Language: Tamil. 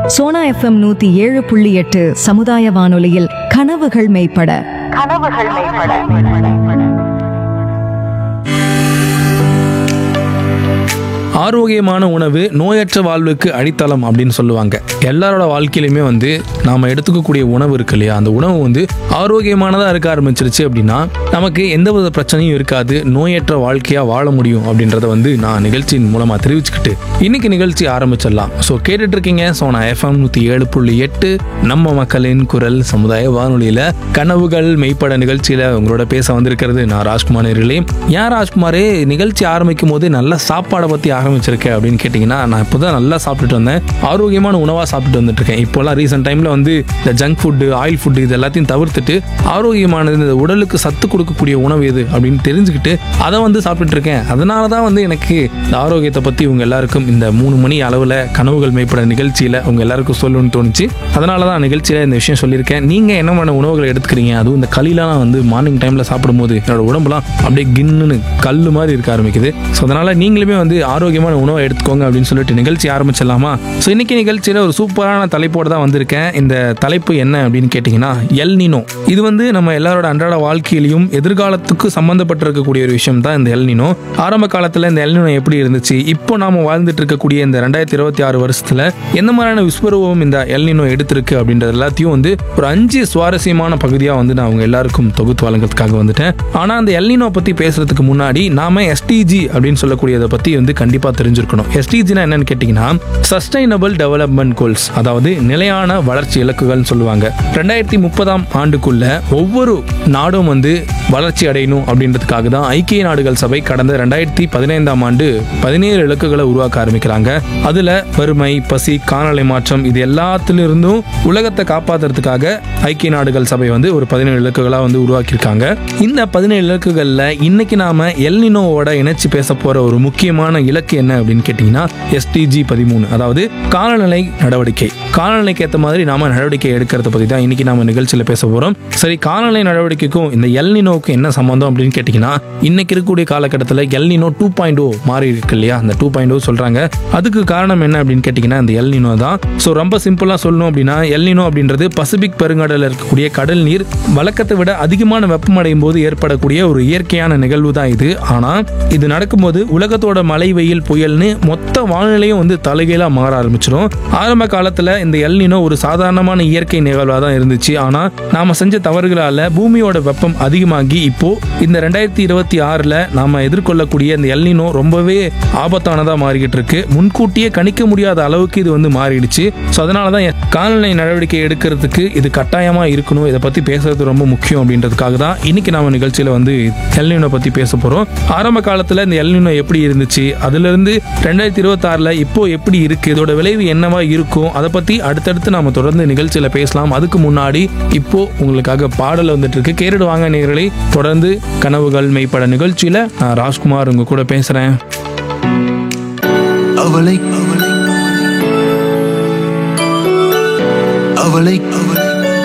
சோனா எஃப்எம் நூத்தி ஏழு புள்ளி எட்டு சமுதாய வானொலியில் கனவுகள் மெய்ப்பட கனவுகள் மேம்பட ஆரோக்கியமான உணவு நோயற்ற வாழ்வுக்கு அடித்தளம் அப்படின்னு சொல்லுவாங்க எல்லாரோட வாழ்க்கையிலுமே வந்து நாம எடுத்துக்கக்கூடிய உணவு இருக்கு இல்லையா அந்த உணவு வந்து ஆரோக்கியமானதாக இருக்க ஆரம்பிச்சிருச்சு அப்படின்னா நமக்கு எந்தவித பிரச்சனையும் இருக்காது நோயற்ற வாழ்க்கையா வாழ முடியும் அப்படின்றத வந்து நான் நிகழ்ச்சியின் மூலமா தெரிவிச்சுக்கிட்டு இன்னைக்கு நிகழ்ச்சி ஆரம்பிச்சிடலாம் ஸோ கேட்டுட்டு இருக்கீங்க ஸோ நான் எஃப்எம் நூற்றி ஏழு புள்ளி எட்டு நம்ம மக்களின் குரல் சமுதாய வானொலியில கனவுகள் மெய்ப்பட நிகழ்ச்சியில உங்களோட பேச வந்திருக்கிறது நான் ராஜ்குமார் நேர்களே ஏன் ராஜ்குமாரே நிகழ்ச்சி ஆரம்பிக்கும் போது நல்ல சாப்பாடை பத்தி ஆரம்பிச்சிருக்கேன் அப்படின்னு கேட்டிங்கன்னா நான் இப்போதான் நல்லா சாப்பிட்டுட்டு வந்தேன் ஆரோக்கியமான உணவாக சாப்பிட்டு வந்துட்டு இருக்கேன் இப்போலாம் ரீசெண்ட் டைம்ல வந்து இந்த ஜங்க் ஃபுட்டு ஆயில் ஃபுட்டு இது எல்லாத்தையும் தவிர்த்துட்டு ஆரோக்கியமானது இந்த உடலுக்கு சத்து கொடுக்கக்கூடிய உணவு எது அப்படின்னு தெரிஞ்சுக்கிட்டு அதை வந்து சாப்பிட்டுட்டு இருக்கேன் அதனால தான் வந்து எனக்கு இந்த ஆரோக்கியத்தை பற்றி உங்க எல்லாருக்கும் இந்த மூணு மணி அளவில் கனவுகள் மேம்பட நிகழ்ச்சியில் உங்க எல்லாருக்கும் சொல்லணும்னு தோணுச்சு அதனால தான் நிகழ்ச்சியில் இந்த விஷயம் சொல்லியிருக்கேன் நீங்கள் என்ன மாதிரி உணவுகளை எடுத்துக்கிறீங்க அதுவும் இந்த களிலாம் வந்து மார்னிங் டைமில் சாப்பிடும்போது என்னோட உடம்புலாம் அப்படியே கின்னுன்னு கல் மாதிரி இருக்க ஆரம்பிக்குது ஸோ அதனால நீங்களுமே வந்து ஆரோக்கியமான உணவை எடுத்துக்கோங்க அப்படின்னு சொல்லிட்டு நிகழ்ச்சி ஆரம்பிச்சிடலாமா ஸோ இன்னைக்கு நிகழ்ச்சியில் ஒரு சூப்பரான தலைப்போடு தான் வந்திருக்கேன் இந்த தலைப்பு என்ன அப்படின்னு கேட்டிங்கன்னா எல் நினோ இது வந்து நம்ம எல்லாரோட அன்றாட வாழ்க்கையிலையும் எதிர்காலத்துக்கு சம்மந்தப்பட்டிருக்கக்கூடிய ஒரு விஷயம் தான் இந்த எல் நினோ ஆரம்ப காலத்தில் இந்த எல் நினோ எப்படி இருந்துச்சு இப்போ நாம வாழ்ந்துட்டு இருக்கக்கூடிய இந்த ரெண்டாயிரத்தி இருபத்தி ஆறு வருஷத்துல எந்த மாதிரியான விஸ்வரூபம் இந்த எல் நினோ எடுத்திருக்கு அப்படின்றது எல்லாத்தையும் வந்து ஒரு அஞ்சு சுவாரஸ்யமான பகுதியாக வந்து நான் அவங்க எல்லாருக்கும் தொகுத்து வழங்குறதுக்காக வந்துட்டேன் ஆனால் அந்த எல் நினோ பற்றி பேசுறதுக்கு முன்னாடி நாம எஸ்டிஜி அப்படின்னு சொல்லக்கூடியதை பற்றி வந்து கண்டிப்பாக தெரிஞ்சிருக்கணும் எஸ்டிஜினா என்னன்னு கேட்டிங்கன்னா சஸ்டைனபிள் டெவலப்மெண்ட் கோல்ஸ் அதாவது நிலையான வளர்ச்சி இலக்குகள்னு சொல்லுவாங்க ரெண்டாயிரத்தி முப்பதாம் ஆண்டுக்குள்ள ஒவ்வொரு நாடும் வந்து வளர்ச்சி அடையணும் அப்படின்றதுக்காக தான் ஐக்கிய நாடுகள் சபை கடந்த ரெண்டாயிரத்தி பதினைந்தாம் ஆண்டு பதினேழு இலக்குகளை உருவாக்க ஆரம்பிக்கிறாங்க அதுல வறுமை பசி காலநிலை மாற்றம் இது எல்லாத்திலிருந்தும் உலகத்தை காப்பாத்துறதுக்காக ஐக்கிய நாடுகள் சபை வந்து ஒரு பதினேழு இலக்குகளா வந்து உருவாக்கியிருக்காங்க இந்த பதினேழு இலக்குகள்ல இன்னைக்கு நாம எல்னினோவோட இணைச்சு பேச போற ஒரு முக்கியமான இலக்கு என்ன அப்படின்னு கேட்டீங்கன்னா எஸ்டிஜி பதிமூணு அதாவது காலநிலை நடவடிக்கை காலநிலைக்கு ஏற்ற மாதிரி நாம நடவடிக்கை எடுக்கிறத பத்தி தான் இன்னைக்கு நாம நிகழ்ச்சியில பேச போறோம் சரி காலநிலை நடவடிக்கைக்கும் இந்த எல்னினோவுக்கும் என்ன சம்பந்தம் அப்படின்னு கேட்டீங்கன்னா இன்னைக்கு இருக்கக்கூடிய காலகட்டத்தில் எல்னினோ டூ பாயிண்ட் ஓ மாறி இருக்கு இல்லையா அந்த டூ பாயிண்ட் ஓ சொல்றாங்க அதுக்கு காரணம் என்ன அப்படின்னு கேட்டீங்கன்னா இந்த எல்னினோ தான் ஸோ ரொம்ப சிம்பிளா சொல்லணும் அப்படின்னா எல்னினோ அப்படின்றது பசிபிக் பெருங்கடலில் இருக்கக்கூடிய கடல் நீர் வழக்கத்தை விட அதிகமான வெப்பமடையும் போது ஏற்படக்கூடிய ஒரு இயற்கையான நிகழ்வு தான் இது ஆனா இது நடக்கும்போது உலகத்தோட மழை வெயில் புயல்னு மொத்த வானிலையும் வந்து தலைகீழா மாற ஆரம்பிச்சிடும் ஆரம்ப காலத்துல இந்த எல்னினோ ஒரு சாதாரணமான இயற்கை நிகழ்வாக தான் இருந்துச்சு ஆனா நாம செஞ்ச தவறுகளால பூமியோட வெப்பம் அதிகமாகி இப்போ இந்த ரெண்டாயிரத்தி இருபத்தி ஆறுல நாம எதிர்கொள்ளக்கூடிய இந்த எல்னினோ ரொம்பவே ஆபத்தானதா மாறிக்கிட்டு இருக்கு முன்கூட்டியே கணிக்க முடியாத அளவுக்கு இது வந்து மாறிடுச்சு ஸோ அதனால தான் காலநிலை நடவடிக்கை எடுக்கிறதுக்கு இது கட்டாயமா இருக்கணும் இதை பத்தி பேசுறது ரொம்ப முக்கியம் அப்படின்றதுக்காக தான் இன்னைக்கு நாம நிகழ்ச்சியில வந்து எல்னினோ பத்தி பேச போறோம் ஆரம்ப காலத்துல இந்த எல்னினோ எப்படி இருந்துச்சு அதுல இருந்து ரெண்டாயிரத்தி இருபத்தி ஆறுல இப்போ எப்படி இருக்கு இதோட விளைவு என்னவா இருக்கும் அதை பத்தி அடுத்தடுத்து நாம தொடர்ந்து நிகழ்ச்சியில பேசலாம் அதுக்கு முன்னாடி இப்போ உங்களுக்காக பாடல் வந்துட்டு இருக்கு கேட்டுட்டு வாங்க நேயர்களே தொடர்ந்து கனவுகள் மெய்ப்பட நிகழ்ச்சியில நான் ராஜ்குமார் உங்க கூட பேசுறேன் அவளை அவளை அவளை